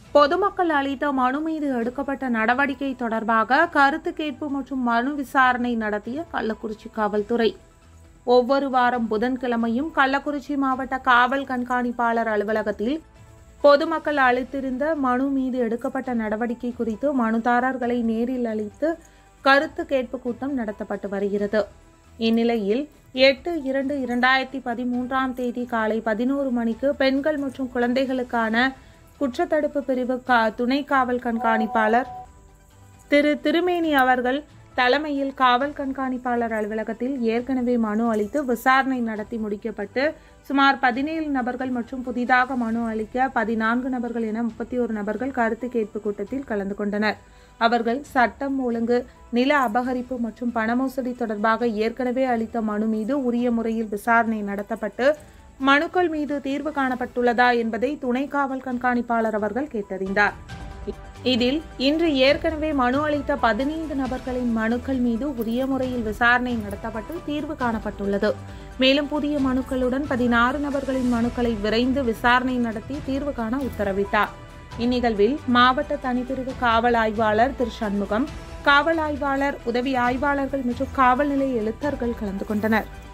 பொதுமக்கள் அளித்த மனு மீது எடுக்கப்பட்ட நடவடிக்கை தொடர்பாக கருத்து கேட்பு மற்றும் மனு விசாரணை நடத்திய கள்ளக்குறிச்சி காவல்துறை ஒவ்வொரு வாரம் புதன்கிழமையும் கள்ளக்குறிச்சி மாவட்ட காவல் கண்காணிப்பாளர் அலுவலகத்தில் பொதுமக்கள் அளித்திருந்த மனு மீது எடுக்கப்பட்ட நடவடிக்கை குறித்து மனுதாரர்களை நேரில் அளித்து கருத்து கேட்பு கூட்டம் நடத்தப்பட்டு வருகிறது இந்நிலையில் எட்டு இரண்டு இரண்டாயிரத்தி பதிமூன்றாம் தேதி காலை பதினோரு மணிக்கு பெண்கள் மற்றும் குழந்தைகளுக்கான குற்றத்தடுப்பு பிரிவு கா துணை காவல் கண்காணிப்பாளர் திரு திருமேனி அவர்கள் தலைமையில் காவல் கண்காணிப்பாளர் அலுவலகத்தில் ஏற்கனவே மனு அளித்து விசாரணை நடத்தி முடிக்கப்பட்டு சுமார் பதினேழு நபர்கள் மற்றும் புதிதாக மனு அளிக்க பதினான்கு நபர்கள் என முப்பத்தி ஒரு நபர்கள் கருத்து கேட்பு கூட்டத்தில் கலந்து கொண்டனர் அவர்கள் சட்டம் ஒழுங்கு நில அபகரிப்பு மற்றும் பண மோசடி தொடர்பாக ஏற்கனவே அளித்த மனு மீது உரிய முறையில் விசாரணை நடத்தப்பட்டு மனுக்கள் மீது தீர்வு காணப்பட்டுள்ளதா என்பதை துணை காவல் கண்காணிப்பாளர் அவர்கள் கேட்டறிந்தார் இதில் இன்று ஏற்கனவே மனு அளித்த பதினைந்து நபர்களின் மனுக்கள் மீது உரிய முறையில் விசாரணை நடத்தப்பட்டு தீர்வு காணப்பட்டுள்ளது மேலும் புதிய மனுக்களுடன் பதினாறு நபர்களின் மனுக்களை விரைந்து விசாரணை நடத்தி தீர்வு காண உத்தரவிட்டார் இந்நிகழ்வில் மாவட்ட தனிப்பிரிவு காவல் ஆய்வாளர் திரு சண்முகம் காவல் ஆய்வாளர் உதவி ஆய்வாளர்கள் மற்றும் காவல் நிலைய எழுத்தர்கள் கலந்து கொண்டனர்